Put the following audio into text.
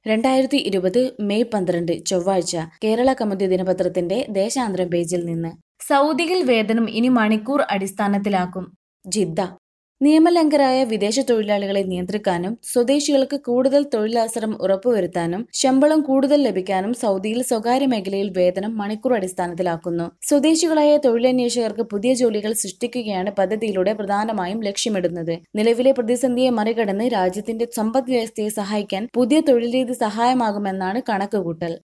രണ്ടായിരത്തി ഇരുപത് മെയ് പന്ത്രണ്ട് ചൊവ്വാഴ്ച കേരള കൗമുദി ദിനപത്രത്തിന്റെ ദേശാന്തരം പേജിൽ നിന്ന് സൗദിയിൽ വേതനം ഇനി മണിക്കൂർ അടിസ്ഥാനത്തിലാക്കും ജിദ്ദ നിയമലംഘരായ വിദേശ തൊഴിലാളികളെ നിയന്ത്രിക്കാനും സ്വദേശികൾക്ക് കൂടുതൽ തൊഴിലവസരം ഉറപ്പുവരുത്താനും ശമ്പളം കൂടുതൽ ലഭിക്കാനും സൗദിയിൽ സ്വകാര്യ മേഖലയിൽ വേതനം മണിക്കൂർ അടിസ്ഥാനത്തിലാക്കുന്നു സ്വദേശികളായ തൊഴിലന്വേഷകർക്ക് പുതിയ ജോലികൾ സൃഷ്ടിക്കുകയാണ് പദ്ധതിയിലൂടെ പ്രധാനമായും ലക്ഷ്യമിടുന്നത് നിലവിലെ പ്രതിസന്ധിയെ മറികടന്ന് രാജ്യത്തിന്റെ സമ്പദ് വ്യവസ്ഥയെ സഹായിക്കാൻ പുതിയ തൊഴിൽ രീതി സഹായമാകുമെന്നാണ് കണക്കുകൂട്ടൽ